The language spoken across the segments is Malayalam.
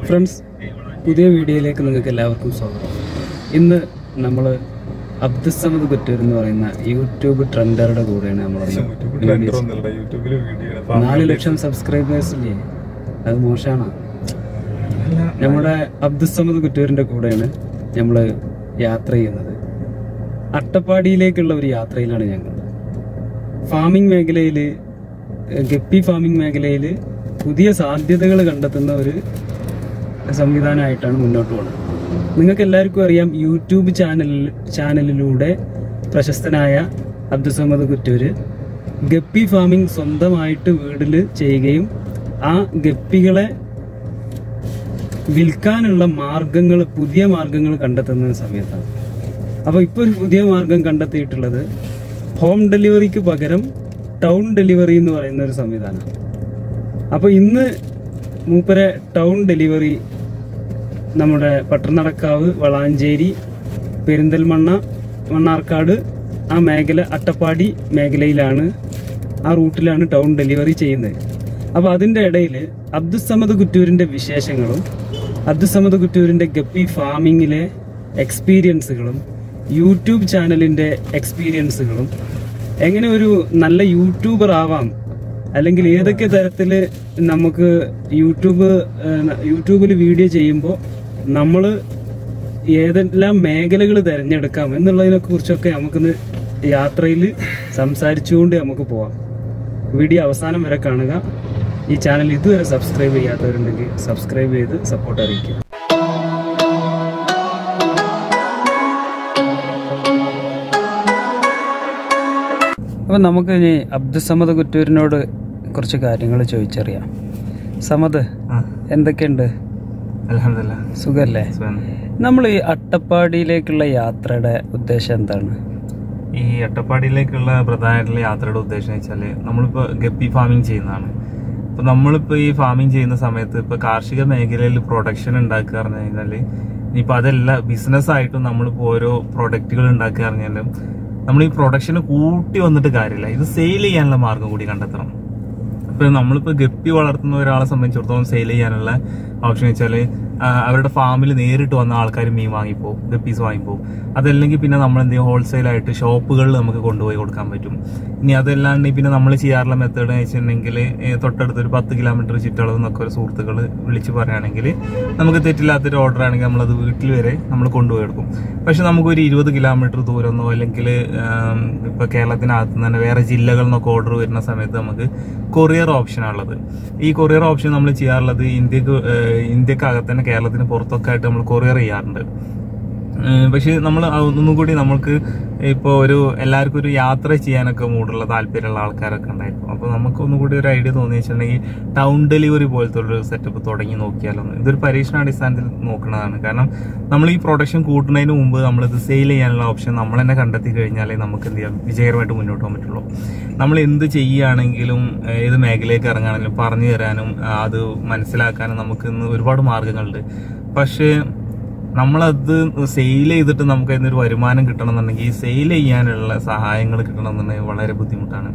ഫ്രണ്ട്സ് പുതിയ വീഡിയോയിലേക്ക് നിങ്ങൾക്ക് എല്ലാവർക്കും സ്വാഗതം ഇന്ന് നമ്മൾ അബ്ദുസമദ് കുറ്റൂർ എന്ന് പറയുന്ന യൂട്യൂബ് ട്രെൻഡറുടെ കൂടെയാണ് നമ്മൾ യൂട്യൂബിൽ വീഡിയോ നാല് ലക്ഷം സബ്സ്ക്രൈബേഴ്സ് ഇല്ലേ അത് മോശമാണ് നമ്മുടെ അബ്ദുസമദ് കുറ്റൂരിന്റെ കൂടെയാണ് നമ്മൾ യാത്ര ചെയ്യുന്നത് അട്ടപ്പാടിയിലേക്കുള്ള ഒരു യാത്രയിലാണ് ഞങ്ങൾ ഫാമിംഗ് മേഖലയിൽ ഗപ്പി ഫാമിംഗ് മേഖലയിൽ പുതിയ സാധ്യതകൾ കണ്ടെത്തുന്ന ഒരു സംവിധാനമായിട്ടാണ് മുന്നോട്ട് പോകുന്നത് നിങ്ങൾക്ക് എല്ലാവർക്കും അറിയാം യൂട്യൂബ് ചാനലിൽ ചാനലിലൂടെ പ്രശസ്തനായ അബ്ദുസമദ് കുറ്റൂര് ഗപ്പി ഫാമിംഗ് സ്വന്തമായിട്ട് വീട്ടിൽ ചെയ്യുകയും ആ ഗപ്പികളെ വിൽക്കാനുള്ള മാർഗങ്ങൾ പുതിയ മാർഗങ്ങൾ കണ്ടെത്തുന്ന സമയത്താണ് അപ്പോൾ ഇപ്പോൾ ഒരു പുതിയ മാർഗം കണ്ടെത്തിയിട്ടുള്ളത് ഹോം ഡെലിവറിക്ക് പകരം ടൗൺ ഡെലിവറി എന്ന് പറയുന്ന ഒരു സംവിധാനമാണ് അപ്പോൾ ഇന്ന് മൂപ്പരെ ടൗൺ ഡെലിവറി നമ്മുടെ പട്ടണടക്കാവ് വളാഞ്ചേരി പെരിന്തൽമണ്ണ മണ്ണാർക്കാട് ആ മേഖല അട്ടപ്പാടി മേഖലയിലാണ് ആ റൂട്ടിലാണ് ടൗൺ ഡെലിവറി ചെയ്യുന്നത് അപ്പോൾ അതിൻ്റെ ഇടയിൽ അബ്ദുസമദ് കുറ്റൂരിൻ്റെ വിശേഷങ്ങളും അബ്ദുസമദ് കുറ്റൂരിൻ്റെ ഗപ്പി ഫാമിങ്ങിലെ എക്സ്പീരിയൻസുകളും യൂട്യൂബ് ചാനലിൻ്റെ എക്സ്പീരിയൻസുകളും എങ്ങനെ ഒരു നല്ല യൂട്യൂബർ ആവാം അല്ലെങ്കിൽ ഏതൊക്കെ തരത്തിൽ നമുക്ക് യൂട്യൂബ് ഏഹ്, യൂട്യൂബിൽ വീഡിയോ ചെയ്യുമ്പോൾ നമ്മൾ ഏതെല്ലാം മേഖലകൾ തിരഞ്ഞെടുക്കാം എന്നുള്ളതിനെ കുറിച്ചൊക്കെ നമുക്കിന്ന് യാത്രയിൽ സംസാരിച്ചുകൊണ്ട് നമുക്ക് പോവാം വീഡിയോ അവസാനം വരെ കാണുക ഈ ചാനൽ ഇതുവരെ സബ്സ്ക്രൈബ് ചെയ്യാത്തവരുണ്ടെങ്കിൽ സബ്സ്ക്രൈബ് ചെയ്ത് സപ്പോർട്ട് അറിയിക്കുക അപ്പം നമുക്ക് ഇനി അബ്ദുസമദ് കുറ്റൂരിനോട് കുറച്ച് കാര്യങ്ങൾ ചോദിച്ചറിയാം സമദ് എന്തൊക്കെയുണ്ട് അലഹമില്ല സുഖല്ലേ നമ്മൾ ഈ അട്ടപ്പാടിയിലേക്കുള്ള യാത്രയുടെ ഉദ്ദേശം എന്താണ് ഈ അട്ടപ്പാടിയിലേക്കുള്ള പ്രധാനമായിട്ടുള്ള യാത്രയുടെ ഉദ്ദേശം വെച്ചാല് നമ്മളിപ്പോ ഗപ്പി ഫാമിംഗ് ചെയ്യുന്നതാണ് ഇപ്പൊ നമ്മളിപ്പോ ഈ ഫാമിംഗ് ചെയ്യുന്ന സമയത്ത് ഇപ്പൊ കാർഷിക മേഖലയിൽ പ്രൊഡക്ഷൻ ഉണ്ടാക്കുക പറഞ്ഞു കഴിഞ്ഞാല് ഇനിയിപ്പോ അതല്ല ബിസിനസ് ആയിട്ടും നമ്മളിപ്പോ ഓരോ പ്രൊഡക്റ്റുകൾ ഉണ്ടാക്കുക പറഞ്ഞാലും നമ്മൾ ഈ പ്രൊഡക്ഷന് കൂട്ടി വന്നിട്ട് കാര്യമില്ല ഇത് സെയിൽ ചെയ്യാനുള്ള മാർഗം കൂടി കണ്ടെത്തണം ഇപ്പൊ നമ്മളിപ്പോ ഗപ്പി വളർത്തുന്ന ഒരാളെ സംബന്ധിച്ചിടത്തോളം സെയിൽ ചെയ്യാനുള്ള ഓപ്ഷൻ വെച്ചാല് ആ, അവരുടെ ഫാമിൽ നേരിട്ട് വന്ന ആൾക്കാർ മീൻ വാങ്ങിപ്പോവും ഗപ്പീസ് വാങ്ങിപ്പോവും അതല്ലെങ്കിൽ പിന്നെ നമ്മൾ എന്ത് ചെയ്യും ഹോൾസെയിൽ ആയിട്ട് ഷോപ്പുകളിൽ നമുക്ക് കൊണ്ടുപോയി കൊടുക്കാൻ പറ്റും ഇനി അതല്ലാണ്ട് പിന്നെ നമ്മൾ ചെയ്യാറുള്ള മെത്തേഡ് എന്ന് വെച്ചിട്ടുണ്ടെങ്കിൽ തൊട്ടടുത്ത് ഒരു പത്ത് കിലോമീറ്റർ ചുറ്റളവ് എന്നൊക്കെ ഒരു സുഹൃത്തുക്കൾ വിളിച്ച് പറയുകയാണെങ്കിൽ നമുക്ക് തെറ്റില്ലാത്തൊരു ഓർഡർ ആണെങ്കിൽ നമ്മളത് വീട്ടിൽ വരെ നമ്മൾ കൊണ്ടുപോയി എടുക്കും പക്ഷെ നമുക്കൊരു ഇരുപത് കിലോമീറ്റർ ദൂരമൊന്നോ അല്ലെങ്കിൽ ഇപ്പൊ കേരളത്തിനകത്ത് നിന്ന് തന്നെ വേറെ ജില്ലകളിൽ നിന്നൊക്കെ ഓർഡർ വരുന്ന സമയത്ത് നമുക്ക് കൊറിയർ ഓപ്ഷനാണുള്ളത് ഈ കൊറിയർ ഓപ്ഷൻ നമ്മൾ ചെയ്യാറുള്ളത് ഇന്ത്യക്ക് ഏഹ് ഇന്ത്യക്കകത്ത് തന്നെ കേരളത്തിന് പുറത്തൊക്കെ ആയിട്ട് നമ്മൾ കൊറിയർ ചെയ്യാറുണ്ട് ഏഹ് പക്ഷെ നമ്മൾ ഒന്നും കൂടി നമുക്ക് ഇപ്പോൾ ഒരു എല്ലാവർക്കും ഒരു യാത്ര ചെയ്യാനൊക്കെ മൂടുള്ള താല്പര്യമുള്ള ആൾക്കാരൊക്കെ ഉണ്ടായിരിക്കും അപ്പോൾ നമുക്ക് ഒന്നും കൂടി ഒരു ഐഡിയ തോന്നി വെച്ചിട്ടുണ്ടെങ്കിൽ ടൗൺ ഡെലിവറി പോലത്തെ ഒരു സെറ്റപ്പ് തുടങ്ങി നോക്കിയാലൊന്ന് ഇതൊരു പരീക്ഷണാടിസ്ഥാനത്തിൽ നോക്കുന്നതാണ് കാരണം നമ്മൾ ഈ പ്രൊഡക്ഷൻ കൂട്ടുന്നതിന് മുമ്പ് നമ്മളിത് സെയിൽ ചെയ്യാനുള്ള ഓപ്ഷൻ നമ്മൾ തന്നെ കണ്ടെത്തി കഴിഞ്ഞാലേ നമുക്ക് എന്ത് ചെയ്യാം വിജയകരമായിട്ട് മുന്നോട്ട് പോകാൻ പറ്റുള്ളൂ നമ്മൾ എന്ത് ചെയ്യുകയാണെങ്കിലും ഏഹ് ഏത് മേഖലയിലേക്ക് ഇറങ്ങുകയാണെങ്കിലും പറഞ്ഞു തരാനും ആ, അത് മനസ്സിലാക്കാനും നമുക്ക് ഇന്ന് ഒരുപാട് മാർഗങ്ങളുണ്ട് പക്ഷേ നമ്മളത് സെയിൽ ചെയ്തിട്ട് നമുക്ക് അതിനൊരു വരുമാനം കിട്ടണമെന്നുണ്ടെങ്കിൽ സെയിൽ ചെയ്യാനുള്ള സഹായങ്ങൾ കിട്ടണമെന്നുണ്ടെങ്കിൽ വളരെ ബുദ്ധിമുട്ടാണ്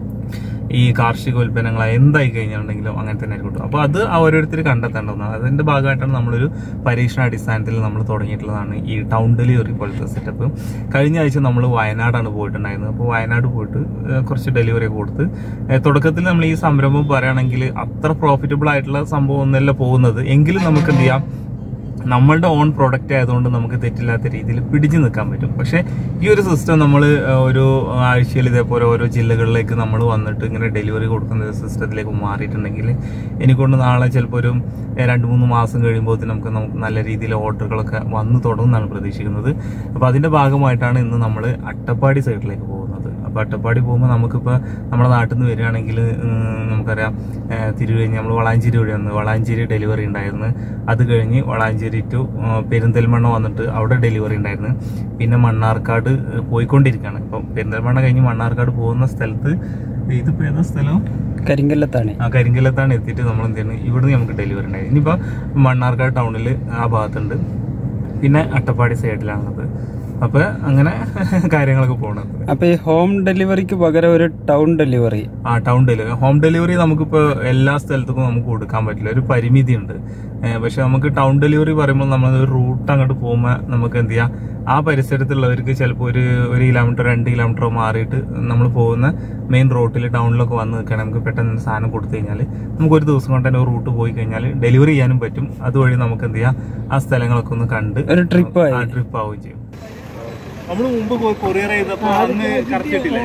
ഈ കാർഷിക ഉൽപ്പന്നങ്ങൾ എന്തായി കഴിഞ്ഞിട്ടുണ്ടെങ്കിലും അങ്ങനെ തന്നെ ആയിരിക്കും അപ്പോൾ അത് ഓരോരുത്തർ കണ്ടെത്തേണ്ടതാണ് അതിന്റെ ഭാഗമായിട്ടാണ് നമ്മളൊരു പരീക്ഷണ അടിസ്ഥാനത്തിൽ നമ്മൾ തുടങ്ങിയിട്ടുള്ളതാണ് ഈ ടൗൺ ഡെലിവറി പോലത്തെ സെറ്റപ്പ് കഴിഞ്ഞ ആഴ്ച നമ്മൾ വയനാടാണ് പോയിട്ടുണ്ടായിരുന്നത് അപ്പോൾ വയനാട് പോയിട്ട് ഏഹ്, കുറച്ച് ഡെലിവറി കൊടുത്ത് ഏഹ്, തുടക്കത്തിൽ നമ്മൾ ഈ സംരംഭം പറയുകയാണെങ്കിൽ അത്ര പ്രോഫിറ്റബിൾ ആയിട്ടുള്ള സംഭവം ഒന്നല്ല പോകുന്നത് എങ്കിലും നമുക്ക് എന്ത് ചെയ്യാം നമ്മളുടെ ഓൺ പ്രൊഡക്റ്റ് ആയതുകൊണ്ട് നമുക്ക് തെറ്റില്ലാത്ത രീതിയിൽ പിടിച്ചു നിൽക്കാൻ പറ്റും പക്ഷെ ഈ ഒരു സിസ്റ്റം നമ്മൾ ഒരു ആഴ്ചയിൽ ഇതേപോലെ ഓരോ ജില്ലകളിലേക്ക് നമ്മൾ വന്നിട്ട് ഇങ്ങനെ ഡെലിവറി കൊടുക്കുന്ന ഒരു സിസ്റ്റത്തിലേക്ക് മാറിയിട്ടുണ്ടെങ്കിൽ എനിക്കൊണ്ട് നാളെ ചിലപ്പോൾ ഒരു ഏഹ്, രണ്ട് മൂന്ന് മാസം കഴിയുമ്പോൾ നമുക്ക് നമുക്ക് നല്ല രീതിയിൽ ഓർഡറുകളൊക്കെ വന്നു തുടങ്ങുമെന്നാണ് പ്രതീക്ഷിക്കുന്നത് അപ്പോൾ അതിന്റെ ഭാഗമായിട്ടാണ് ഇന്ന് നമ്മൾ അട്ടപ്പാടി സൈഡിലേക്ക് പോകുന്നത് അപ്പോൾ അട്ടപ്പാടി പോകുമ്പോൾ നമുക്കിപ്പോൾ നമ്മുടെ നാട്ടിൽ നിന്ന് വരികയാണെങ്കിൽ നമുക്കറിയാം ഏഹ്, തിരുവഴിഞ്ഞ് നമ്മൾ വളാഞ്ചേരി വഴി വന്ന് വളാഞ്ചേരി ഡെലിവറി ഉണ്ടായിരുന്നു അത് കഴിഞ്ഞ് വളാഞ്ചേരി ടു പെരിന്തൽമണ്ണ വന്നിട്ട് അവിടെ ഡെലിവറി ഉണ്ടായിരുന്നു പിന്നെ മണ്ണാർക്കാട് ഏഹ്, പോയിക്കൊണ്ടിരിക്കുകയാണ് ഇപ്പം പെരിന്തൽമണ്ണ കഴിഞ്ഞ് മണ്ണാർക്കാട് പോകുന്ന സ്ഥലത്ത് ഇതിപ്പോൾ ഏതാ സ്ഥലം കരിങ്കല്ലത്താണ് ആ കരിങ്കലത്താണ് എത്തിയിട്ട് നമ്മൾ എന്ത് ചെയ്യുന്നത് ഇവിടുന്ന് നമുക്ക് ഡെലിവറി ഉണ്ടായി ഇനിയിപ്പോൾ മണ്ണാർക്കാട് ടൗണിൽ ആ ഭാഗത്തുണ്ട് പിന്നെ അട്ടപ്പാടി സൈഡിലാണുള്ളത് അപ്പൊ അങ്ങനെ കാര്യങ്ങളൊക്കെ പോകണം അപ്പൊ ഈ ഹോം ഡെലിവറിക്ക് പകരം ഒരു ടൗൺ ഡെലിവറി ആ ടൗൺ ഡെലിവറി ഹോം ഡെലിവറി നമുക്കിപ്പോ എല്ലാ സ്ഥലത്തേക്കും നമുക്ക് കൊടുക്കാൻ പറ്റില്ല ഒരു പരിമിതി ഉണ്ട് പക്ഷെ നമുക്ക് ടൗൺ ഡെലിവറി പറയുമ്പോൾ നമ്മൾ ഒരു റൂട്ട് അങ്ങോട്ട് പോകുമ്പോൾ നമുക്ക് എന്ത് ചെയ്യാം ആ പരിസരത്തുള്ളവർക്ക് ചിലപ്പോൾ ഒരു ഒരു കിലോമീറ്റർ രണ്ട് കിലോമീറ്റർ മാറിയിട്ട് നമ്മൾ പോകുന്ന മെയിൻ റോട്ടിൽ ടൗണിലൊക്കെ വന്ന് നിൽക്കുകയാണെങ്കിൽ നമുക്ക് പെട്ടെന്ന് സാധനം കൊടുത്തു കഴിഞ്ഞാൽ നമുക്ക് ഒരു ദിവസം കൊണ്ട് തന്നെ ഒരു റൂട്ട് പോയി കഴിഞ്ഞാൽ ഡെലിവറി ചെയ്യാനും പറ്റും അതുവഴി നമുക്ക് എന്ത് ചെയ്യാം ആ സ്ഥലങ്ങളൊക്കെ ഒന്ന് കണ്ട് ഒരു ട്രിപ്പ് ആയി ആ ട്രിപ്പ് ആവുകയും ചെയ്യും നമ്മൾ മുമ്പ് കൊറിയർ ചെയ്തപ്പോൾ അന്ന് കറക്റ്റിട്ടില്ലേ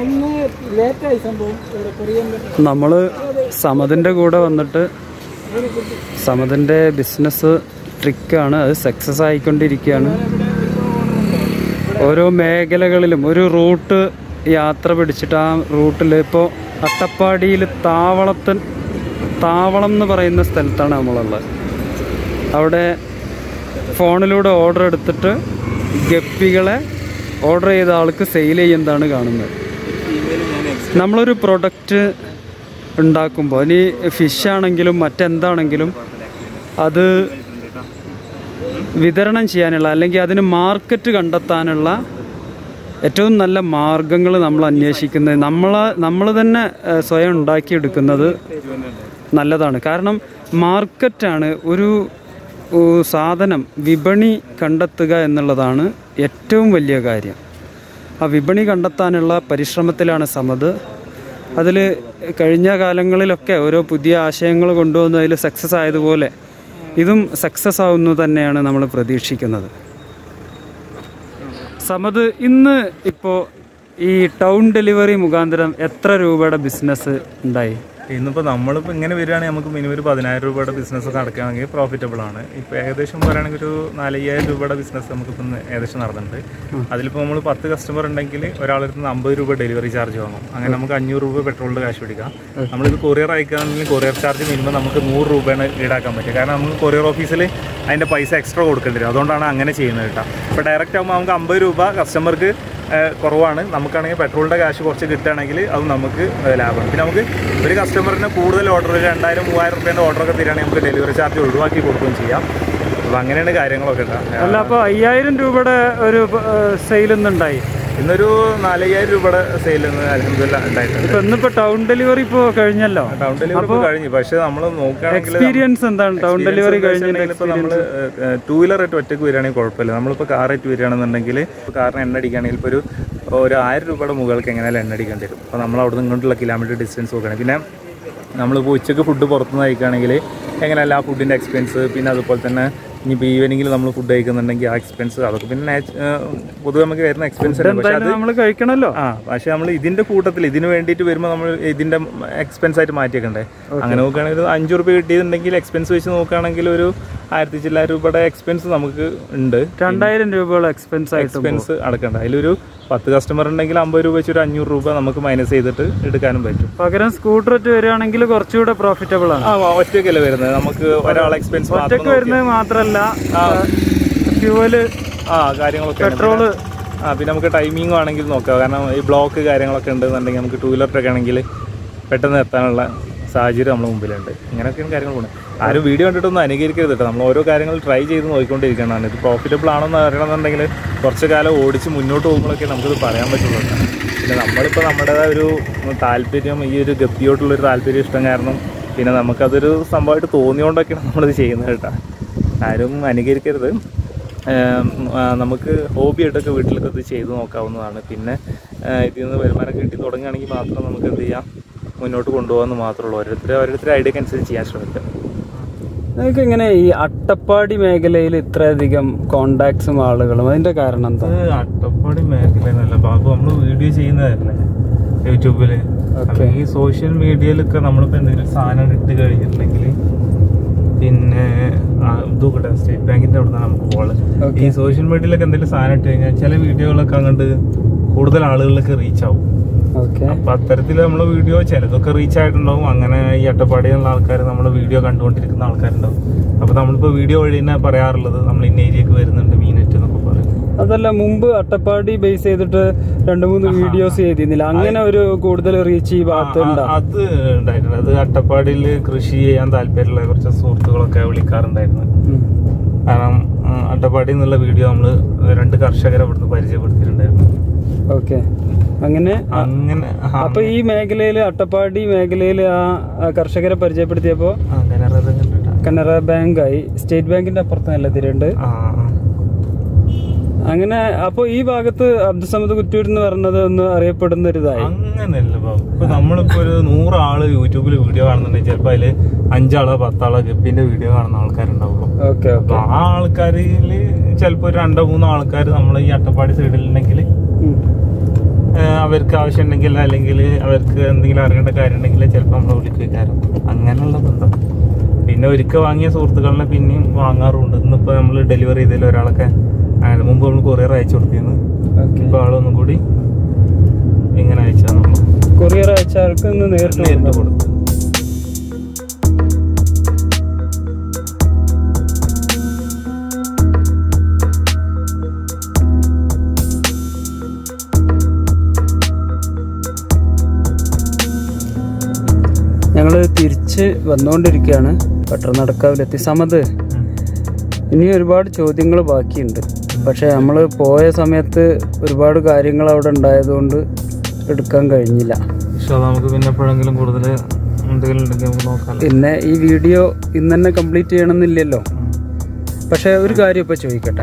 നമ്മള് സമതിന്റെ കൂടെ വന്നിട്ട് സമതിന്റെ ബിസിനസ് ട്രിക്കാണ് അത് സക്സസ് ആയിക്കൊണ്ടിരിക്കുകയാണ് ഓരോ മേഖലകളിലും ഒരു റൂട്ട് യാത്ര പിടിച്ചിട്ട് ആ റൂട്ടിൽ ഇപ്പോൾ അട്ടപ്പാടിയിൽ താവളത്തൻ താവളം എന്ന് പറയുന്ന സ്ഥലത്താണ് നമ്മളുള്ളത് അവിടെ ഫോണിലൂടെ ഓർഡർ എടുത്തിട്ട് ഗപ്പികളെ ഓർഡർ ചെയ്ത ആൾക്ക് സെയിൽ ചെയ്യുന്നതാണ് കാണുന്നത് നമ്മളൊരു പ്രൊഡക്റ്റ് ഉണ്ടാക്കുമ്പോൾ ഇനി ഫിഷ് ആണെങ്കിലും മറ്റെന്താണെങ്കിലും അത് വിതരണം ചെയ്യാനുള്ള അല്ലെങ്കിൽ അതിന് മാർക്കറ്റ് കണ്ടെത്താനുള്ള ഏറ്റവും നല്ല മാർഗങ്ങൾ നമ്മൾ അന്വേഷിക്കുന്നത് നമ്മൾ നമ്മൾ തന്നെ ഏഹ്, സ്വയം ഉണ്ടാക്കിയെടുക്കുന്നത് നല്ലതാണ് കാരണം മാർക്കറ്റാണ് ഒരു ഓ, സാധനം വിപണി കണ്ടെത്തുക എന്നുള്ളതാണ് ഏറ്റവും വലിയ കാര്യം ആ വിപണി കണ്ടെത്താനുള്ള പരിശ്രമത്തിലാണ് സമത് അതിൽ കഴിഞ്ഞ കാലങ്ങളിലൊക്കെ ഓരോ പുതിയ ആശയങ്ങൾ കൊണ്ടുവന്നതിൽ സക്സസ് ആയതുപോലെ ഇതും സക്സസ് ആവുന്നു തന്നെയാണ് നമ്മൾ പ്രതീക്ഷിക്കുന്നത് സമത് ഇന്ന് ഇപ്പോൾ ഈ ടൗൺ ഡെലിവറി മുഖാന്തരം എത്ര രൂപയുടെ ബിസിനസ് ഉണ്ടായി ഇന്നിപ്പോൾ നമ്മളിപ്പോൾ ഇങ്ങനെ വരികയാണെങ്കിൽ നമുക്ക് മിനിമം ഒരു പതിനായിരം രൂപയുടെ ബിസിനസ് ഒക്കെ നടക്കുകയാണെങ്കിൽ പ്രോഫിറ്റബിൾ ആണ് ഇപ്പോൾ ഏകദേശം പറയുകയാണെങ്കിൽ ഒരു നാലയ്യായിരം രൂപയുടെ ബിസിനസ് നമുക്കിപ്പോൾ ഇന്ന് ഏകദേശം നടന്നിട്ടുണ്ട് അതിലിപ്പോൾ നമ്മൾ പത്ത് കസ്റ്റമർ ഉണ്ടെങ്കിൽ ഒരാളടുത്ത് നിന്ന് അമ്പത് രൂപ ഡെലിവറി ചാർജ് വാങ്ങും അങ്ങനെ നമുക്ക് അഞ്ഞൂറ് രൂപ പെട്രോളിൻ്റെ കാശ് പിടിക്കാം നമ്മളിത് കൊറിയർ അയക്കുകയാണെങ്കിൽ കൊറിയർ ചാർജ് മിനിമം നമുക്ക് നൂറ് രൂപയാണ് ഈടാക്കാൻ പറ്റുക കാരണം നമുക്ക് കൊറിയർ ഓഫീസിൽ അതിൻ്റെ പൈസ എക്സ്ട്രാ കൊടുക്കേണ്ടി വരും അതുകൊണ്ടാണ് അങ്ങനെ ചെയ്യുന്നത് കേട്ടോ ഇപ്പോൾ ഡയറക്റ്റ് ആകുമ്പോൾ നമുക്ക് അമ്പത് രൂപ കസ്റ്റമർക്ക് ഏഹ് കുറവാണ് നമുക്കാണെങ്കിൽ പെട്രോളിൻ്റെ കാശ് കുറച്ച് കിട്ടുകയാണെങ്കിൽ അത് നമുക്ക് ഏഹ് ലാഭമാണ് പിന്നെ നമുക്ക് ഒരു കസ്റ്റമറിന് കൂടുതൽ ഓർഡർ ഒരു രണ്ടായിരം മൂവായിരം റുപ്യേൻ്റെ ഓർഡറൊക്കെ തരികയാണെങ്കിൽ നമുക്ക് ഡെലിവറി ചാർജ് ഒഴിവാക്കി കൊടുക്കുകയും ചെയ്യാം അപ്പോൾ അങ്ങനെയാണ് കാര്യങ്ങളൊക്കെ കേട്ടോ അല്ല അപ്പോൾ അയ്യായിരം രൂപയുടെ ഒരു സെയിൽ ഇന്നുണ്ടായി ഇന്നൊരു നാലയ്യായിരം രൂപയുടെ സെയിൽ അലഹമില്ല ഉണ്ടായിട്ടുണ്ട് ഇപ്പൊ ഇന്നിപ്പോ ടൗൺ ഡെലിവറി ഇപ്പോൾ കഴിഞ്ഞല്ലോ ടൗൺ ഡെലിവറി ഇപ്പോൾ കഴിഞ്ഞു പക്ഷേ നമ്മൾ നോക്കുകയാണെങ്കിൽ എക്സ്പീരിയൻസ് എന്താണ് ടൗൺ ഡെലിവറി കഴിഞ്ഞതിന്റെ ഇപ്പോൾ നമ്മൾ ടൂ വീലർ ആയിട്ട് ഒറ്റയ്ക്ക് വരികയാണെങ്കിൽ കുഴപ്പമില്ല നമ്മളിപ്പോൾ കാറായിട്ട് വരികയാണെന്നുണ്ടെങ്കിൽ കാറിന് എണ്ണ അടിക്കുകയാണെങ്കിൽ ഇപ്പോൾ ഒരു ഒരു ആയിരം രൂപയുടെ മുകൾക്ക് എങ്ങനെയാലും എണ്ണ അടിക്കേണ്ടി വരും അപ്പോൾ നമ്മൾ അവിടെ നിന്ന് ഇങ്ങോട്ടുള്ള കിലോമീറ്റർ ഡിസ്റ്റൻസ് നോക്കുകയാണ് പിന്നെ നമ്മളിപ്പോൾ ഉച്ചയ്ക്ക് ഫുഡ് പുറത്തുനിന്ന് കഴിക്കുകയാണെങ്കിൽ എങ്ങനെയല്ല ആ ഫുഡിൻ്റെ എക്സ്പെൻസ് പിന്നെ അതുപോലെ തന്നെ ഇനിയിപ്പോൾ ഈവനിങ്ങിൽ നമ്മൾ ഫുഡ് കഴിക്കുന്നുണ്ടെങ്കിൽ ആ എക്സ്പെൻസ് അതൊക്കെ പിന്നെ നാച്ച്- ഏഹ് പൊതുവെ നമുക്ക് വരുന്ന എക്സ്പെൻസ് പക്ഷേ അത് എന്തായാലും നമ്മൾ കഴിക്കണല്ലോ ആ പക്ഷെ നമ്മൾ ഇതിന്റെ കൂട്ടത്തിൽ ഇതിന് വേണ്ടിയിട്ട് വരുമ്പോൾ നമ്മൾ ഇതിന്റെ എക്സ്പെൻസ് ആയിട്ട് മാറ്റിയേക്കണ്ടേ അങ്ങനെ നോക്കുകയാണെങ്കിൽ ഒരു അഞ്ചു റുപ്യ കിട്ടിയിട്ടുണ്ടെങ്കിൽ എക്സ്പെൻസ് വെച്ച് നോക്കുകയാണെങ്കിൽ ഒരു ആയിരത്തി ചില്ലായിരം രൂപയുടെ എക്സ്പെൻസ് നമുക്ക് ഉണ്ട് രണ്ടായിരം രൂപയുള്ള എക്സ്പെൻസ് ആയിട്ട് എക്സ്പെൻസ് അടക്കണ്ട അതിലൊരു പത്ത് കസ്റ്റമർ ഉണ്ടെങ്കിൽ അമ്പത് രൂപ വെച്ച് ഒരു അഞ്ഞൂറ് രൂപ നമുക്ക് മൈനസ് ചെയ്തിട്ട് എടുക്കാനും പറ്റും പകരം സ്കൂട്ടർ ഒറ്റ വരികയാണെങ്കിൽ കുറച്ചുകൂടെ പ്രോഫിറ്റബിൾ ആണ് ആ ഒറ്റയ്ക്കല്ലേ വരുന്നത് നമുക്ക് ഒരാൾ എക്സ്പെൻസ് മാത്രം ഒറ്റക്ക് വരുന്നത് മാത്രല്ല ഫ്യൂവല് ആ കാര്യങ്ങളൊക്കെ ഉണ്ട്. പെട്രോള് ആ പിന്നെ നമുക്ക് ടൈമിംഗ് ആണെങ്കിൽ നോക്കാം കാരണം ഈ ബ്ലോക്ക് കാര്യങ്ങളൊക്കെ ഉണ്ടെന്നുണ്ടെങ്കിൽ നമുക്ക് ടൂ വീലറിലൊക്കെ ആണെങ്കിൽ പെട്ടെന്ന് എത്താനുള്ള സാഹചര്യം നമ്മുടെ മുമ്പിലുണ്ട് ഇങ്ങനെയൊക്കെയാണ് കാര്യങ്ങൾ പോകുന്നത് ആരും വീഡിയോ കണ്ടിട്ടൊന്നും അനുകരിക്കരുത് കേട്ടോ നമ്മൾ ഓരോ കാര്യങ്ങൾ ട്രൈ ചെയ്ത് നോക്കിക്കൊണ്ടിരിക്കുന്നതാണ് ഇത് പ്രോഫിറ്റബിൾ ആണെന്ന് അറിയണമെന്നുണ്ടെങ്കിൽ കുറച്ച് കാലം ഓടിച്ച് മുന്നോട്ട് പോകുമ്പോഴൊക്കെ നമുക്കിത് പറയാൻ പറ്റുള്ളൂ പിന്നെ നമ്മളിപ്പോൾ നമ്മുടേതായ ഒരു താല്പര്യം ഈ ഒരു ഗപ്പിയോട്ടുള്ളൊരു താല്പര്യം ഇഷ്ടം കാരണം പിന്നെ നമുക്കതൊരു സംഭവമായിട്ട് തോന്നിയോണ്ടൊക്കെയാണ് നമ്മളിത് ചെയ്യുന്നത് കേട്ടോ ആരും അനുകരിക്കരുത് ഏം, ആ, നമുക്ക് ഹോബിയായിട്ടൊക്കെ വീട്ടിലൊക്കെ ഇത് ചെയ്ത് നോക്കാവുന്നതാണ് പിന്നെ ആ, ഇതിൽ നിന്ന് വരുമാനം കിട്ടി തുടങ്ങുകയാണെങ്കിൽ മാത്രം നമുക്ക് എന്ത് ചെയ്യാം മുന്നോട്ട് കൊണ്ടുപോകാമെന്ന് മാത്രമേ ഉള്ളൂ ഓരോരുത്തർ ഓരോരുത്തരുടെ ഐഡിയക്ക് അനുസരിച്ച് ചെയ്യാൻ ശ്രമിക്കാം നിങ്ങൾക്ക് ഇങ്ങനെ ഈ അട്ടപ്പാടി മേഖലയിൽ ഇത്രയധികം കോണ്ടാക്ട്സും ആളുകളും അതിന്റെ കാരണം എന്താ അത് അട്ടപ്പാടി മേഖലയെന്നല്ല ബാബു നമ്മൾ വീഡിയോ ചെയ്യുന്നതല്ലേ യൂട്യൂബില് അപ്പൊ ഈ സോഷ്യൽ മീഡിയയിലൊക്കെ നമ്മളിപ്പോ എന്തെങ്കിലും സാധനം ഇട്ട് കഴിഞ്ഞിട്ടുണ്ടെങ്കിൽ പിന്നെ ആ, ഇതുകൂടെ സ്റ്റേറ്റ് ബാങ്കിന്റെ അവിടെ നിന്നാണ് നമുക്ക് പോള് Okay. ഈ സോഷ്യൽ മീഡിയയിലൊക്കെ എന്തെങ്കിലും സാധനം ഇട്ട് കഴിഞ്ഞാൽ ചില വീഡിയോകളൊക്കെ അങ്ങോട്ട് കൂടുതൽ ആളുകളിലേക്ക് റീച്ച് ആവും ഓക്കെ അപ്പൊ അത്തരത്തിൽ നമ്മളെ വീഡിയോ ചിലതൊക്കെ റീച്ച് ആയിട്ടുണ്ടാവും അങ്ങനെ ഈ അട്ടപ്പാടിയുള്ള ആൾക്കാർ നമ്മുടെ വീഡിയോ കണ്ടുകൊണ്ടിരിക്കുന്ന ആൾക്കാരുണ്ടാവും അപ്പൊ നമ്മളിപ്പോ വീഡിയോ വഴി തന്നെ പറയാറുള്ളത് നമ്മൾ ഇന്ന ഏരിയക്ക് വരുന്നുണ്ട് മീനറ്റ് എന്നൊക്കെ പറയും അതല്ല മുമ്പ് അട്ടപ്പാടി ബേസ് ചെയ്തിട്ട് രണ്ട് മൂന്ന് വീഡിയോസ് ചെയ്തിരുന്നില്ല അങ്ങനെ ഒരു കൂടുതൽ റീച്ച് ഈ ഭാഗത്ത് ആ, ഉണ്ടാ അത് ഉണ്ടായിട്ടുണ്ട് അത് അട്ടപ്പാടിയിൽ കൃഷി ചെയ്യാൻ താല്പര്യമുള്ള കുറച്ച് സുഹൃത്തുക്കളൊക്കെ വിളിക്കാറുണ്ടായിരുന്നു കാരണം അട്ടപ്പാടി എന്നുള്ള വീഡിയോ നമ്മൾ രണ്ട് കർഷകരെ ഇവിടുന്ന് പരിചയപ്പെടുത്തിയിട്ടുണ്ടായിരുന്നു ഓക്കെ അങ്ങനെ അ- അങ്ങനെ ആ, അപ്പൊ ഈ മേഖലയില് അട്ടപ്പാടി മേഖലയില് ആ ആ കർഷകരെ പരിചയപ്പെടുത്തിയപ്പോ അങ്ങനെ അത് കണ്ടിട്ടാ. കനറ ബാങ്കായി സ്റ്റേറ്റ് ബാങ്കിന്റെ അപ്പുറത്ത് നല്ല തിരുണ്ട് ആ, ആ. അങ്ങനെ അപ്പൊ ഈ ഭാഗത്ത് അബ്ദുസമദ് കുറ്റൂർ എന്ന് പറഞ്ഞത് ഒന്ന് അറിയപ്പെടുന്ന ഒരു ഇതായി അങ്ങനെയല്ല ഇപ്പൊ ഇപ്പൊ നമ്മളിപ്പോ ഒരു നൂറാള് യൂട്യൂബിൽ വീഡിയോ കാണുന്നുണ്ടെങ്കിൽ ചിലപ്പോ അതില് അഞ്ചാളോ പത്താളോ ഗപ്പിന്റെ വീഡിയോ കാണുന്ന ആൾക്കാരുണ്ടാവുള്ളൂ ഓക്കെ അപ്പൊ ഓക്കെ ആ ആൾക്കാരില് ചിലപ്പോ ഒരു രണ്ടോ മൂന്നോ ആൾക്കാർ നമ്മൾ ഈ അട്ടപ്പാടി സൈഡിലുണ്ടെങ്കിൽ അവർക്ക് ആവശ്യം ഉണ്ടെങ്കിൽ അല്ലെങ്കിൽ അവർക്ക് എന്തെങ്കിലും അറിയേണ്ട കാര്യം ഉണ്ടെങ്കിൽ ചിലപ്പോൾ നമ്മൾ വിളിക്കുമായിരുന്നു അങ്ങനെയുള്ള ബന്ധം പിന്നെ ഒരിക്കൽ വാങ്ങിയ സുഹൃത്തുക്കളെ പിന്നെയും വാങ്ങാറുണ്ട് ഇന്നിപ്പോ നമ്മൾ ഡെലിവറി ചെയ്തതിൽ ഒരാളൊക്കെ അങ്ങനെ മുമ്പ് നമ്മൾ കൊറിയർ അയച്ചു കൊടുത്തിരുന്നു ഓക്കെ ഇപ്പൊ ആളൊന്നും കൂടി ഇങ്ങനെ അയച്ചാൽ നമ്മൾ കൊറിയർ അയച്ച ആൾക്ക് ഇന്ന് നേരിട്ട് നേരിട്ട് കൊടുക്കാം. കൊടുത്തു ഞങ്ങള് തിരിച്ച് വന്നുകൊണ്ടിരിക്കുകയാണ് പട്ടണനടക്കാവിലെത്തി സമത് ഉം. ഇനി ഒരുപാട് ചോദ്യങ്ങൾ ബാക്കിയുണ്ട് പക്ഷെ നമ്മൾ പോയ സമയത്ത് ഒരുപാട് കാര്യങ്ങൾ അവിടെ ഉണ്ടായതുകൊണ്ട് എടുക്കാൻ കഴിഞ്ഞില്ല പക്ഷെ അത് നമുക്ക് പിന്നെ എപ്പോഴെങ്കിലും കൂടുതൽ എന്തെങ്കിലും ഉണ്ടെങ്കിൽ നമുക്ക് നോക്കാം പിന്നെ ഈ വീഡിയോ ഇന്ന് തന്നെ കംപ്ലീറ്റ് ചെയ്യണമെന്നില്ലല്ലോ പക്ഷെ ഒരു കാര്യം ഇപ്പോൾ ചോദിക്കട്ടെ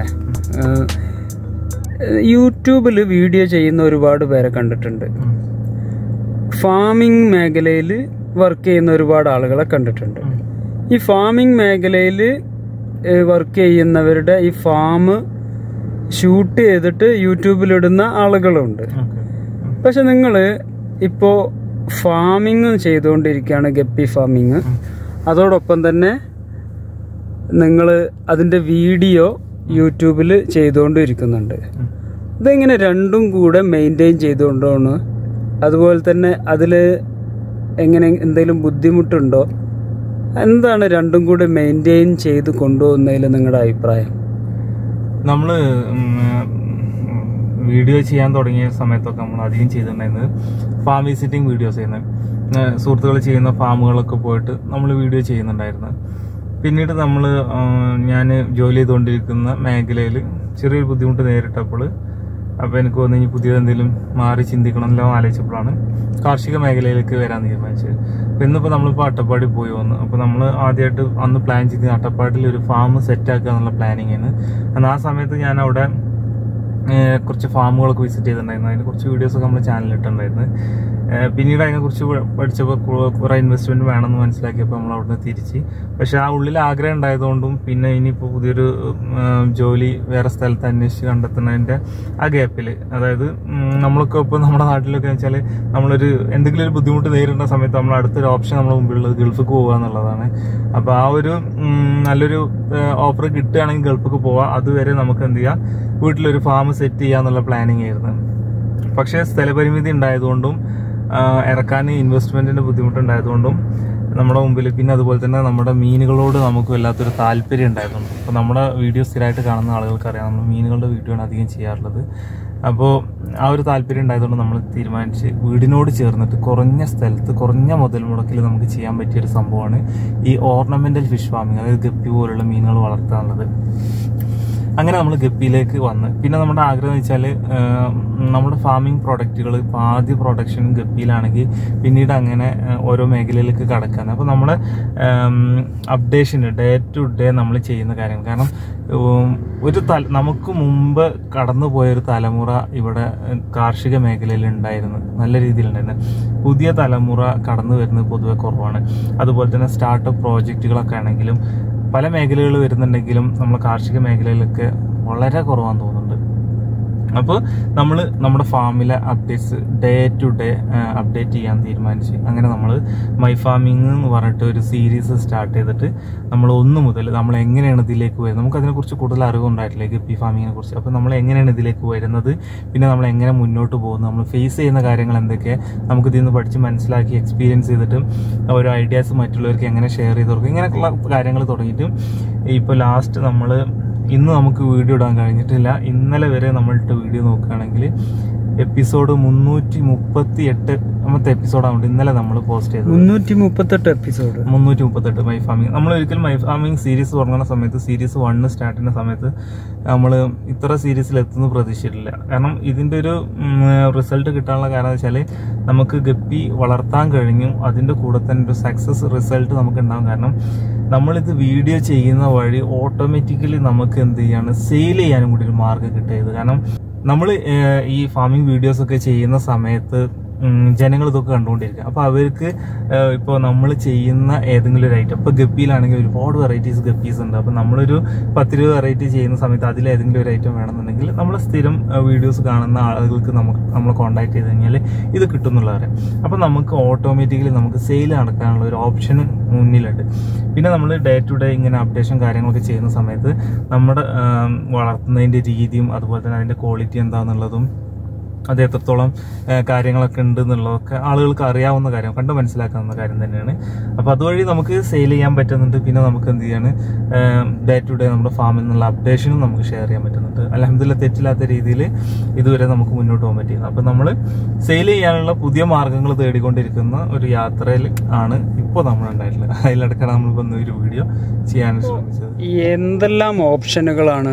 യൂട്യൂബിൽ വീഡിയോ ചെയ്യുന്ന ഒരുപാട് പേരെ കണ്ടിട്ടുണ്ട് ഫാമിംഗ് മേഖലയിൽ വർക്ക് ചെയ്യുന്ന ഒരുപാട് ആളുകളെ കണ്ടിട്ടുണ്ട് ഈ ഫാമിംഗ് മേഖലയിൽ വർക്ക് ചെയ്യുന്നവരുടെ ഈ ഫാം ഷൂട്ട് ചെയ്തിട്ട് യൂട്യൂബിലിടുന്ന ആളുകളുണ്ട് പക്ഷെ നിങ്ങൾ ഇപ്പോൾ ഫാമിങ് ചെയ്തുകൊണ്ടിരിക്കുകയാണ് ഗപ്പി ഫാമിങ് അതോടൊപ്പം തന്നെ നിങ്ങൾ അതിൻ്റെ വീഡിയോ യൂട്യൂബിൽ ചെയ്തുകൊണ്ടിരിക്കുന്നുണ്ട് ഇതെങ്ങനെ രണ്ടും കൂടെ മെയിൻറ്റെയിൻ ചെയ്തുകൊണ്ടാണ് അതുപോലെ തന്നെ അതിൽ എങ്ങനെ എന്തെങ്കിലും ബുദ്ധിമുട്ടുണ്ടോ എന്താണ് രണ്ടും കൂടെ മെയിൻറ്റെയിൻ ചെയ്ത് കൊണ്ടുപോകുന്നതിൽ നിങ്ങളുടെ അഭിപ്രായം നമ്മള് വീഡിയോ ചെയ്യാൻ തുടങ്ങിയ സമയത്തൊക്കെ നമ്മൾ അധികം ചെയ്തിട്ടുണ്ടായിരുന്നത് ഫാം വിസിറ്റിംഗ് വീഡിയോസ് ചെയ്യുന്നത് സുഹൃത്തുക്കൾ ചെയ്യുന്ന ഫാമുകളൊക്കെ പോയിട്ട് നമ്മൾ വീഡിയോ ചെയ്യുന്നുണ്ടായിരുന്നു പിന്നീട് നമ്മൾ ഞാൻ ജോലി ചെയ്തുകൊണ്ടിരിക്കുന്ന മേഖലയിൽ ചെറിയൊരു ബുദ്ധിമുട്ട് നേരിട്ടപ്പോൾ അപ്പോൾ എനിക്ക് തോന്നി ഇനി പുതിയത് എന്തെങ്കിലും മാറി ചിന്തിക്കണമെന്നല്ലോ ആലോചിച്ചപ്പോഴാണ് കാർഷിക മേഖലയിലേക്ക് വരാൻ തീരുമാനിച്ചത് അപ്പോൾ ഇന്നിപ്പോൾ നമ്മളിപ്പോൾ അട്ടപ്പാടി പോയി വന്നു അപ്പോൾ നമ്മൾ ആദ്യമായിട്ട് അന്ന് പ്ലാൻ ചെയ്ത് അട്ടപ്പാടിയിൽ ഒരു ഫാം സെറ്റ് ആക്കുക എന്നുള്ള പ്ലാനിങ് ആണ് എന്നാൽ ആ സമയത്ത് ഞാൻ അവിടെ ഏഹ് കുറച്ച് ഫാമുകളൊക്കെ വിസിറ്റ് ചെയ്തിട്ടുണ്ടായിരുന്നു അതിന് കുറച്ച് വീഡിയോസൊക്കെ നമ്മുടെ ചാനലിൽ ഇട്ടിട്ടുണ്ടായിരുന്നു ഏഹ് പിന്നീട് അതിനെക്കുറിച്ച് പ- പഠിച്ചപ്പോൾ കു- കുറേ ഇൻവെസ്റ്റ്മെന്റ് വേണമെന്ന് മനസ്സിലാക്കിയപ്പോൾ നമ്മൾ അവിടുന്ന് തിരിച്ച് പക്ഷെ ആ ഉള്ളിൽ ആഗ്രഹം ഉണ്ടായതുകൊണ്ടും പിന്നെ ഇനിയിപ്പോൾ പുതിയൊരു ഏഹ് ജോലി വേറെ സ്ഥലത്ത് അന്വേഷിച്ച് കണ്ടെത്തുന്നതിന്റെ ആ ഗ്യാപ്പിൽ അതായത് ഉം, നമ്മളൊക്കെ ഇപ്പോൾ നമ്മുടെ നാട്ടിലൊക്കെ വെച്ചാൽ നമ്മളൊരു എന്തെങ്കിലും ഒരു ബുദ്ധിമുട്ട് നേരിടുന്ന സമയത്ത് നമ്മൾ അടുത്തൊരു ഓപ്ഷൻ നമ്മുടെ മുമ്പിലുള്ളത് ഗൾഫിക്ക് പോകുക എന്നുള്ളതാണ് അപ്പോൾ ആ ഒരു ഉം, നല്ലൊരു ഓഫർ കിട്ടുകയാണെങ്കിൽ ഗൾഫിക്ക് പോവാം അതുവരെ നമുക്ക് എന്ത് ചെയ്യാം വീട്ടിലൊരു ഫാം സെറ്റ് ചെയ്യാന്നുള്ള പ്ലാനിങ് ആയിരുന്നു പക്ഷേ സ്ഥലപരിമിതി ഉണ്ടായതുകൊണ്ടും ആ, ഇറക്കാൻ ഇൻവെസ്റ്റ്മെന്റിന്റെ ബുദ്ധിമുട്ടുണ്ടായതുകൊണ്ടും നമ്മുടെ മുമ്പിൽ പിന്നെ അതുപോലെ തന്നെ നമ്മുടെ മീനുകളോട് നമുക്ക് വല്ലാത്തൊരു താല്പര്യം ഉണ്ടായിരുന്നു അപ്പോൾ നമ്മുടെ വീഡിയോ സ്ഥിരമായിട്ട് കാണുന്ന ആളുകൾക്ക് അറിയാം നമ്മൾ മീനുകളുടെ വീഡിയോ ആണ് അധികം ചെയ്യാറുള്ളത് അപ്പോൾ ആ ഒരു താല്പര്യം ഉണ്ടായതുകൊണ്ട് നമ്മൾ തീരുമാനിച്ച് വീടിനോട് ചേർന്നിട്ട് കുറഞ്ഞ സ്ഥലത്ത് കുറഞ്ഞ മുതൽ മുടക്കിൽ നമുക്ക് ചെയ്യാൻ പറ്റിയ ഒരു സംഭവമാണ് ഈ ഓർണമെന്റൽ ഫിഷ് ഫാമിംഗ് അതായത് ഗപ്പി പോലുള്ള മീനുകൾ വളർത്തുക എന്നുള്ളത് അങ്ങനെ നമ്മൾ ഗപ്പിയിലേക്ക് വന്ന് പിന്നെ നമ്മുടെ ആഗ്രഹം എന്ന് വെച്ചാൽ നമ്മുടെ ഫാമിംഗ് പ്രോഡക്റ്റുകൾ ഇപ്പോൾ ആദ്യ പ്രൊഡക്ഷനും ഗപ്പിയിലാണെങ്കിൽ പിന്നീട് അങ്ങനെ ആ, ഓരോ മേഖലയിലേക്ക് കടക്കാൻ അപ്പോൾ നമ്മുടെ അപ്ഡേഷൻ ഡേ ടു ഡേ നമ്മൾ ചെയ്യുന്ന കാര്യങ്ങൾ കാരണം ഉം, ഒരു തല നമുക്ക് മുമ്പ് കടന്നു പോയ ഒരു തലമുറ ഇവിടെ ഏഹ്, കാർഷിക മേഖലയിൽ ഉണ്ടായിരുന്നു നല്ല രീതിയിലുണ്ടായിരുന്നു പുതിയ തലമുറ കടന്നു വരുന്നത് പൊതുവെ കുറവാണ് അതുപോലെ തന്നെ സ്റ്റാർട്ടപ്പ് പ്രോജക്റ്റുകളൊക്കെ ആണെങ്കിലും പല മേഖലകൾ വരുന്നുണ്ടെങ്കിലും നമ്മൾ കാർഷിക മേഖലയിലൊക്കെ വളരെ കുറവാന്ന് തോന്നുന്നുണ്ട് അപ്പോൾ നമ്മൾ നമ്മുടെ ഫാമിലെ updates day to day update ചെയ്യാൻ തീരുമാനിച്ച് അങ്ങനെ നമ്മൾ മൈ ഫാമിംഗ് എന്ന് പറഞ്ഞിട്ട് ഒരു സീരീസ് സ്റ്റാർട്ട് ചെയ്തിട്ട് നമ്മൾ ഒന്ന് മുതൽ നമ്മൾ എങ്ങനെയാണ് ഇതിലേക്ക് വരുന്നത് നമുക്ക് അതിനെക്കുറിച്ച് കൂടുതൽ അറിവുണ്ടായിട്ടില്ല ഗപ്പി ഫാമിങ്ങിനെ കുറിച്ച് അപ്പോൾ നമ്മൾ എങ്ങനെയാണ് ഇതിലേക്ക് വരുന്നത് പിന്നെ നമ്മൾ എങ്ങനെ മുന്നോട്ട് പോകുന്നത് നമ്മൾ ഫേസ് ചെയ്യുന്ന കാര്യങ്ങൾ എന്തൊക്കെ നമുക്ക് ഇതിൽ നിന്ന് പഠിച്ച് മനസ്സിലാക്കി എക്സ്പീരിയൻസ് ചെയ്തിട്ട് ഓരോ ഐഡിയാസ് മറ്റുള്ളവർക്ക് എങ്ങനെ ഷെയർ ചെയ്ത് കൊടുക്കും ഇങ്ങനെയൊക്കെയുള്ള കാര്യങ്ങൾ തുടങ്ങിയിട്ട് ഇപ്പോൾ ലാസ്റ്റ് നമ്മൾ ഇന്ന് നമുക്ക് വീഡിയോ ഇടാൻ കഴിഞ്ഞിട്ടില്ല ഇന്നലെ വരെ നമ്മളിട്ട് വീഡിയോ നോക്കുകയാണെങ്കിൽ എപ്പിസോഡ് മുന്നൂറ്റി മുപ്പത്തി എട്ട് മത്തെ എപ്പിസോഡാണ് ഇന്നലെ നമ്മൾ പോസ്റ്റ് ചെയ്തത് മുന്നൂറ്റി മുപ്പത്തെട്ട് എപ്പിസോഡ് മുന്നൂറ്റി മുപ്പത്തെട്ട് മൈ ഫാമിംഗ് നമ്മൾ ഒരിക്കലും മൈ ഫാമിംഗ് സീരീസ് തുടങ്ങുന്ന സമയത്ത് സീരീസ് വണ്ണ് സ്റ്റാർട്ട് ചെയ്യുന്ന സമയത്ത് നമ്മൾ ഇത്ര സീരീസിൽ എത്തുന്നു പ്രതീക്ഷിച്ചിട്ടില്ല കാരണം ഇതിന്റെ ഒരു റിസൾട്ട് കിട്ടാനുള്ള കാരണം വെച്ചാൽ നമുക്ക് ഗപ്പി വളർത്താൻ കഴിഞ്ഞു അതിന്റെ കൂടെ തന്നെ ഒരു സക്സസ് റിസൾട്ട് നമുക്ക് ഉണ്ടാകും കാരണം നമ്മളിത് വീഡിയോ ചെയ്യുന്ന വഴി ഓട്ടോമാറ്റിക്കലി നമുക്ക് എന്ത് ചെയ്യാണ് സെയിൽ ചെയ്യാനും കൂടി ഒരു മാർഗ്ഗം കിട്ടിയത് കാരണം നമ്മൾ ഈ ഫാമിംഗ് വീഡിയോസ് ഒക്കെ ചെയ്യുന്ന സമയത്ത് ജനങ്ങൾ ഇതൊക്കെ കണ്ടുകൊണ്ടിരിക്കുക അപ്പൊ അവർക്ക് ഇപ്പോൾ നമ്മൾ ചെയ്യുന്ന ഏതെങ്കിലും ഒരു ഐറ്റം ഇപ്പൊ ഗപ്പിയിലാണെങ്കിൽ ഒരുപാട് വെറൈറ്റീസ് ഗപ്പീസ് ഉണ്ട് അപ്പൊ നമ്മളൊരു പത്തിരുപത് വെറൈറ്റി ചെയ്യുന്ന സമയത്ത് അതിൽ ഏതെങ്കിലും ഒരു ഐറ്റം വേണമെന്നുണ്ടെങ്കിൽ നമ്മൾ സ്ഥിരം വീഡിയോസ് കാണുന്ന ആളുകൾക്ക് നമുക്ക് നമ്മൾ കോൺടാക്ട് ചെയ്ത് കഴിഞ്ഞാൽ ഇത് കിട്ടും എന്നുള്ളവരെ അപ്പൊ നമുക്ക് ഓട്ടോമാറ്റിക്കലി നമുക്ക് സെയിൽ നടക്കാനുള്ള ഒരു ഓപ്ഷൻ മുന്നിലുണ്ട് പിന്നെ നമ്മൾ ഡേ ടു ഡേ ഇങ്ങനെ അപ്ഡേഷൻ കാര്യങ്ങളൊക്കെ ചെയ്യുന്ന സമയത്ത് നമ്മുടെ ആം, വളർത്തുന്നതിന്റെ രീതിയും അതുപോലെ തന്നെ അതിന്റെ ക്വാളിറ്റി എന്താണെന്നുള്ളതും അത് എത്രത്തോളം ആ, കാര്യങ്ങളൊക്കെ ഉണ്ട് എന്നുള്ളതൊക്കെ ആളുകൾക്ക് അറിയാവുന്ന കാര്യം കണ്ട് മനസ്സിലാക്കാവുന്ന കാര്യം തന്നെയാണ് അപ്പൊ അതുവഴി നമുക്ക് സെയിൽ ചെയ്യാൻ പറ്റുന്നുണ്ട് പിന്നെ നമുക്ക് എന്ത് ചെയ്യാണ് ഡേ ടു ഡേ നമ്മുടെ ഫാമിൽ നിന്നുള്ള അപ്ഡേഷനും നമുക്ക് ഷെയർ ചെയ്യാൻ പറ്റുന്നുണ്ട് അലഹമില്ല തെറ്റില്ലാത്ത രീതിയിൽ ഇതുവരെ നമുക്ക് മുന്നോട്ട് പോകാൻ പറ്റിയത് അപ്പൊ നമ്മൾ സെയിൽ ചെയ്യാനുള്ള പുതിയ മാർഗങ്ങൾ തേടിക്കൊണ്ടിരിക്കുന്ന ഒരു യാത്രയിൽ ആണ് ഇപ്പോൾ നമ്മൾ ഉണ്ടായിട്ടുള്ളത് അതിലടക്കാണ് നമ്മളിപ്പോൾ ഇന്ന് ഒരു വീഡിയോ ചെയ്യാൻ ശ്രമിച്ചത് എന്തെല്ലാം ഓപ്ഷനുകളാണ്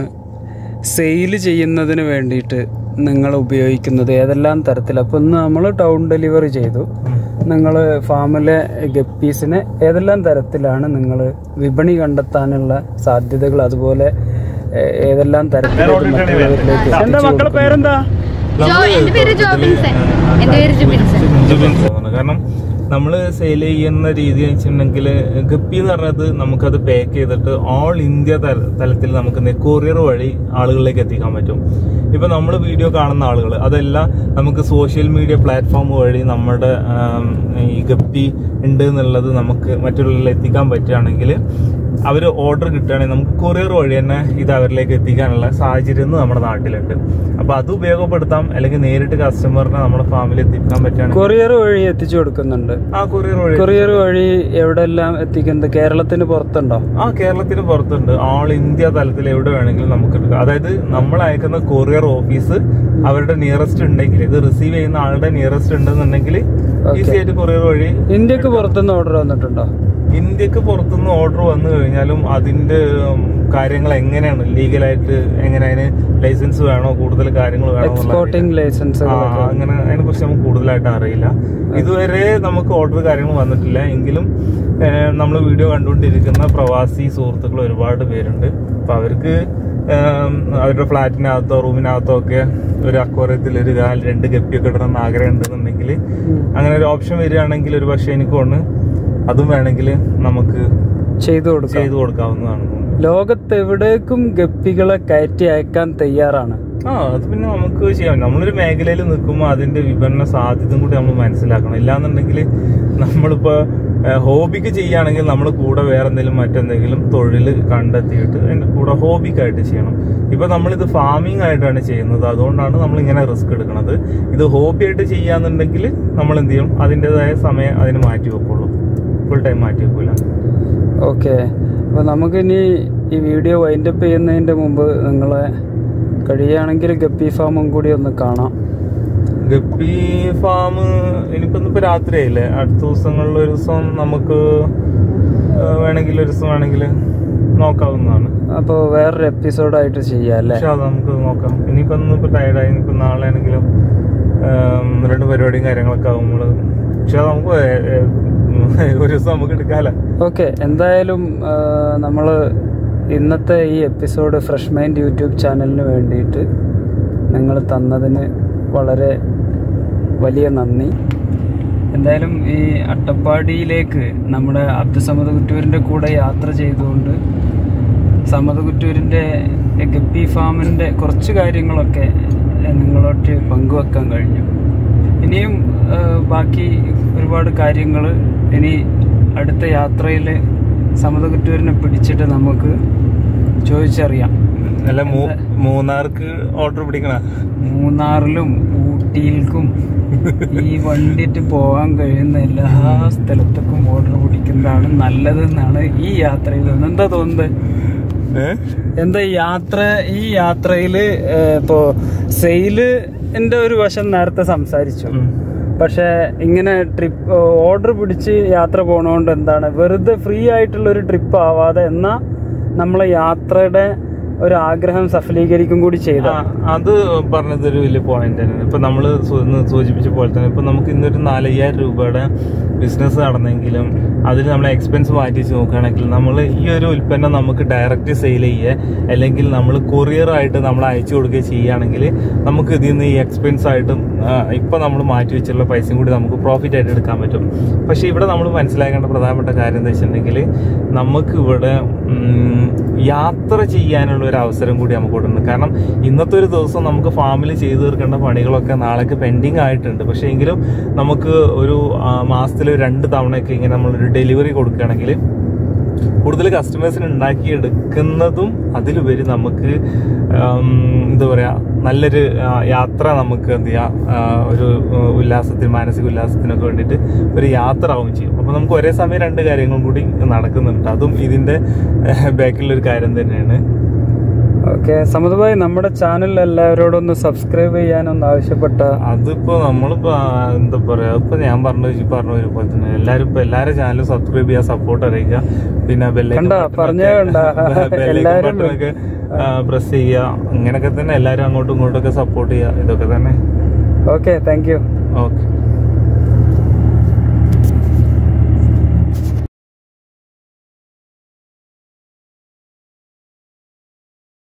സെയിൽ ചെയ്യുന്നതിന് വേണ്ടിയിട്ട് നിങ്ങൾ ഉപയോഗിക്കുന്നത് ഏതെല്ലാം തരത്തിൽ അപ്പോൾ ഇന്ന് നമ്മൾ ടൗൺ ഡെലിവറി ചെയ്തു ഉം. നിങ്ങൾ ഫാമിലെ ഗപ്പീസിനെ ഏതെല്ലാം തരത്തിലാണ് നിങ്ങൾ വിപണി കണ്ടെത്താനുള്ള സാധ്യതകൾ അതുപോലെ ഏ- ഏതെല്ലാം തരത്തിൽ ഇത് മറ്റുള്ളവരിലേക്ക് എന്താ മക്കളുടെ പേരെന്താ ജോ എന്റെ പേര് ജോബിൻസൺ എന്റെ പേര് ജുബിൻസൺ ജുബിൻസ് തോന്നുന്നു. കാരണം നമ്മൾ സെയിൽ ചെയ്യുന്ന രീതി വെച്ചിട്ടുണ്ടെങ്കിൽ ഗപ്പി എന്ന് പറഞ്ഞത് നമുക്കത് പാക്ക് ചെയ്തിട്ട് ഓൾ ഇന്ത്യ തല- തലത്തിൽ നമുക്ക് കൊറിയർ വഴി ആളുകളിലേക്ക് എത്തിക്കാൻ പറ്റും ഇപ്പൊ നമ്മൾ വീഡിയോ കാണുന്ന ആളുകൾ അതെല്ലാം നമുക്ക് സോഷ്യൽ മീഡിയ പ്ലാറ്റ്ഫോം വഴി നമ്മുടെ ആം, ഈ ഗപ്പി ഉണ്ട് എന്നുള്ളത് നമുക്ക് മറ്റുള്ളവരിൽ എത്തിക്കാൻ പറ്റുകയാണെങ്കിൽ അവർ ഓർഡർ കിട്ടുകയാണെങ്കിൽ നമുക്ക് കൊറിയർ വഴി തന്നെ ഇത് അവരിലേക്ക് എത്തിക്കാനുള്ള സാഹചര്യം ഇന്ന് നമ്മുടെ നാട്ടിലുണ്ട് അപ്പൊ അത് ഉപയോഗപ്പെടുത്താം അല്ലെങ്കിൽ നേരിട്ട് കസ്റ്റമറിനെ നമ്മുടെ ഫാമിൽ എത്തിക്കാൻ പറ്റുകയാണെങ്കിൽ കൊറിയർ വഴി എത്തിച്ചു കൊടുക്കുന്നുണ്ട് ആ കൊറിയർ വഴി കൊറിയർ വഴി എവിടെല്ലാം എത്തിക്കുന്നത് കേരളത്തിന് പുറത്തുണ്ടോ ആ കേരളത്തിന് പുറത്തുണ്ട് ഓൾ ഇന്ത്യ തലത്തിൽ എവിടെ വേണമെങ്കിലും നമുക്ക് എടുക്കാം അതായത് നമ്മൾ അയക്കുന്ന കൊറിയർ ഓഫീസ് അവരുടെ നിയറസ്റ്റ് ഉണ്ടെങ്കിൽ ഇത് റിസീവ് ചെയ്യുന്ന ആളുടെ നിയറസ്റ്റ് ഉണ്ടെന്നുണ്ടെങ്കിൽ ഈസി ആയിട്ട് കൊറിയർ വഴി ഇന്ത്യക്ക് പുറത്തുനിന്ന് ഓർഡർ വന്നിട്ടുണ്ടോ ഇന്ത്യക്ക് പുറത്തുനിന്ന് ഓർഡർ വന്നു കഴിഞ്ഞാലും അതിന്റെ ഉം, കാര്യങ്ങൾ എങ്ങനെയാണ് ലീഗലായിട്ട് എങ്ങനെ അതിന് ലൈസൻസ് വേണോ കൂടുതൽ കാര്യങ്ങൾ വേണോ എന്നുള്ള എക്സ്പോർട്ടിംഗ് ലൈസൻസ് ആ, അങ്ങനെ അതിനെ കുറിച്ച് നമുക്ക് കൂടുതലായിട്ട് അറിയില്ല ഇതുവരെ നമുക്ക് ഓർഡർ കാര്യങ്ങൾ വന്നിട്ടില്ല എങ്കിലും നമ്മൾ വീഡിയോ കണ്ടുകൊണ്ടിരിക്കുന്ന പ്രവാസി സുഹൃത്തുക്കൾ ഒരുപാട് പേരുണ്ട് അപ്പൊ അവർക്ക് ഏം, അവരുടെ ഫ്ലാറ്റിനകത്തോ റൂമിനകത്തോ ഒക്കെ ഒരു അക്വറിയത്തിൽ ഒരു കാൽ രണ്ട് ഗപ്പിയൊക്കെ ഇടണമെന്ന് ആഗ്രഹം ഉണ്ടെന്നുണ്ടെങ്കിൽ അങ്ങനെ ഒരു ഓപ്ഷൻ വരികയാണെങ്കിൽ ഒരു പക്ഷേ എനിക്ക് തോന്നുന്നു അതും വേണമെങ്കിൽ നമുക്ക് ചെയ്തു കൊടുക്കാം ചെയ്തു കൊടുക്കാവുന്നതാണ് ലോകത്ത് എവിടേക്കും ഗപ്പികളെ കയറ്റി അയക്കാൻ തയ്യാറാണ് ആ അത് പിന്നെ നമുക്ക് ചെയ്യാം നമ്മളൊരു മേഖലയിൽ നിൽക്കുമ്പോൾ അതിന്റെ വിപണന സാധ്യതയും കൂടി നമ്മൾ മനസ്സിലാക്കണം ഇല്ലാന്നുണ്ടെങ്കിൽ നമ്മളിപ്പോ ഏഹ്, ഹോബിക്ക് ചെയ്യുകയാണെങ്കിൽ നമ്മൾ കൂടെ വേറെ എന്തെങ്കിലും മറ്റെന്തെങ്കിലും തൊഴിൽ കണ്ടെത്തിയിട്ട് അതിന്റെ കൂടെ ഹോബിക്കായിട്ട് ചെയ്യണം ഇപ്പൊ നമ്മളിത് ഫാമിംഗ് ആയിട്ടാണ് ചെയ്യുന്നത് അതുകൊണ്ടാണ് നമ്മൾ ഇങ്ങനെ റിസ്ക് എടുക്കുന്നത് ഇത് ഹോബി ആയിട്ട് ചെയ്യാന്നുണ്ടെങ്കിൽ നമ്മൾ എന്ത് ചെയ്യും അതിൻ്റെതായ സമയം അതിന് മാറ്റി വെക്കുള്ളൂ ഫുൾ ടൈം മാറ്റി വെക്കൂല ഓക്കെ അപ്പോൾ നമുക്കിനി ഈ വീഡിയോ വൈൻഡപ്പ് ചെയ്യുന്നതിൻ്റെ മുമ്പ് നിങ്ങളെ കഴിയുകയാണെങ്കിൽ ഗപ്പി ഫാമും കൂടി ഒന്ന് കാണാം ഗപ്പി ഫാം ഇനിയിപ്പോ ഇന്നിപ്പോ രാത്രിയായില്ലേ അടുത്ത ദിവസങ്ങളിൽ ഒരു ദിവസം നമുക്ക് ആ, വേണമെങ്കിൽ ഒരു ദിവസം വേണമെങ്കിൽ നോക്കാവുന്നതാണ് അപ്പോൾ വേറൊരു എപ്പിസോഡായിട്ട് ചെയ്യാം അല്ലേ പക്ഷെ അത് നമുക്ക് നോക്കാം ഇനിയിപ്പോ ഇന്നിപ്പോ ടയർഡായി ഇനിയിപ്പോ നാളെ ആണെങ്കിലും ആം, രണ്ട് പരിപാടിയും കാര്യങ്ങളൊക്കെ ആകുമ്പോൾ പക്ഷെ അത് നമുക്ക് ഏ- ഏ, ഒരു ദിവസം നമുക്ക് എടുക്കാല ഓക്കെ എന്തായാലും നമ്മൾ ഇന്നത്തെ ഈ എപ്പിസോഡ് ഫ്രഷ് മൈൻഡ് യൂട്യൂബ് ചാനലിന് വേണ്ടിയിട്ട് നിങ്ങൾ തന്നതിന് വളരെ വലിയ നന്ദി എന്തായാലും ഈ അട്ടപ്പാടിയിലേക്ക് നമ്മുടെ അബ്ദുസമദ് കുറ്റൂരിൻ്റെ കൂടെ യാത്ര ചെയ്തുകൊണ്ട് സമദ് കുറ്റൂരിൻ്റെ ഗപ്പി ഫാമിൻ്റെ കുറച്ച് കാര്യങ്ങളൊക്കെ നിങ്ങളോട്ട് പങ്കുവെക്കാൻ കഴിഞ്ഞു ഇനിയും ആ, ബാക്കി ഒരുപാട് കാര്യങ്ങൾ ഇനി അടുത്ത യാത്രയിൽ സമദ് കുറ്റൂരിനെ പിടിച്ചിട്ട് നമുക്ക് ചോദിച്ചറിയാം അല്ല മൂ- മൂന്നാർക്ക് ഓർഡർ പിടിക്കണ മൂന്നാറിലും ഊട്ടിയിൽക്കും ഈ വണ്ടിയിട്ട് പോകാൻ കഴിയുന്ന എല്ലാ സ്ഥലത്തേക്കും ഓർഡർ പിടിക്കുന്നതാണ് നല്ലതെന്നാണ് ഈ യാത്രയിൽ നിന്ന് എന്താ തോന്നുന്നത് എന്താ ഈ യാത്ര ഈ യാത്രയിൽ ഇപ്പോ സെയില് എന്റെ ഒരു വശം നേരത്തെ സംസാരിച്ചു പക്ഷെ ഇങ്ങനെ ട്രിപ്പ് ഓർഡർ പിടിച്ച് യാത്ര പോണോണ്ട് എന്താണ് വെറുതെ ഫ്രീ ആയിട്ടുള്ള ഒരു ട്രിപ്പ് ആവാതെ എന്നാ നമ്മളെ യാത്രയുടെ ഒരു ആഗ്രഹം സഫലീകരിക്കും കൂടി ചെയ്ത ആ, അത് പറഞ്ഞത് ഒരു വലിയ പോയിന്റ് തന്നെയാണ് ഇപ്പൊ നമ്മൾ സൂചിപ്പിച്ച പോലെ തന്നെ ഇപ്പൊ നമുക്ക് ഇന്നൊരു നാലയ്യായിരം രൂപയുടെ ബിസിനസ് നടന്നെങ്കിലും അതിൽ നമ്മൾ എക്സ്പെൻസ് മാറ്റി വെച്ച് നോക്കുകയാണെങ്കിൽ നമ്മൾ ഈ ഒരു ഉൽപ്പന്നം നമുക്ക് ഡയറക്റ്റ് സെയിൽ ചെയ്യുക അല്ലെങ്കിൽ നമ്മൾ കൊറിയർ ആയിട്ട് നമ്മൾ അയച്ചു കൊടുക്കുകയോ ചെയ്യുകയാണെങ്കിൽ നമുക്ക് ഇതിൽ നിന്ന് ഈ എക്സ്പെൻസ് ആയിട്ടും ആ, ഇപ്പൊ നമ്മൾ മാറ്റി വെച്ചുള്ള പൈസയും കൂടി നമുക്ക് പ്രോഫിറ്റ് ആയിട്ട് എടുക്കാൻ പറ്റും പക്ഷെ ഇവിടെ നമ്മൾ മനസ്സിലാക്കേണ്ട പ്രധാനപ്പെട്ട കാര്യം എന്താ വെച്ചിട്ടുണ്ടെങ്കിൽ നമുക്ക് ഇവിടെ ഉം, യാത്ര ചെയ്യാനുള്ള ഒരു അവസരം കൂടി നമുക്ക് ഇവിടെ ഉണ്ട് കാരണം ഇന്നത്തെ ഒരു ദിവസം നമുക്ക് ഫാമിൽ ചെയ്തു തീർക്കേണ്ട പണികളൊക്കെ നാളേക്ക് പെൻഡിങ് ആയിട്ടുണ്ട് പക്ഷേ എങ്കിലും നമുക്ക് ഒരു മാസത്തിൽ രണ്ട് തവണയൊക്കെ ഇങ്ങനെ നമ്മളൊരു ഡെലിവറി കൊടുക്കുകയാണെങ്കിൽ കൂടുതൽ കസ്റ്റമേഴ്സിന് ഉണ്ടാക്കിയെടുക്കുന്നതും അതിലുപരി നമുക്ക് ഉം, എന്താ പറയാ നല്ലൊരു ആ, യാത്ര നമുക്ക് എന്ത് ചെയ്യാം ആ, ഒരു ഉം, ഉല്ലാസത്തിന് മാനസിക ഉല്ലാസത്തിനൊക്കെ വേണ്ടിയിട്ട് ഒരു യാത്ര ആവും ചെയ്യും അപ്പൊ നമുക്ക് ഒരേ സമയം രണ്ട് കാര്യങ്ങളും കൂടി നടക്കുന്നുണ്ട് അതും ഇതിന്റെ ബാക്കിലൊരു കാര്യം തന്നെയാണ് ഓക്കെ സമുദായി നമ്മുടെ ചാനൽ എല്ലാവരോടും ഒന്ന് സബ്സ്ക്രൈബ് ചെയ്യാനൊന്ന് ആവശ്യപ്പെട്ട അതിപ്പോ നമ്മളിപ്പോ ആ, എന്താ പറയാ ഇപ്പൊ ഞാൻ പറഞ്ഞ ഈ പറഞ്ഞ ഒരു പോലെ തന്നെ എല്ലാരും ഇപ്പൊ എല്ലാരും ചാനലും സബ്സ്ക്രൈബ് ചെയ്യാൻ സപ്പോർട്ട് അറിയിക്കുക പിന്നെ കണ്ടോ? പറഞ്ഞേ കണ്ടോ? എല്ലാരും ബെല്ലൈക്കൺ പ്രസ് ചെയ്യുക അങ്ങനെയൊക്കെ തന്നെ എല്ലാരും അങ്ങോട്ടും ഇങ്ങോട്ടും ഒക്കെ സപ്പോർട്ട് ചെയ്യുക ഇതൊക്കെ തന്നെ ഓക്കെ താങ്ക് യു ഓക്കെ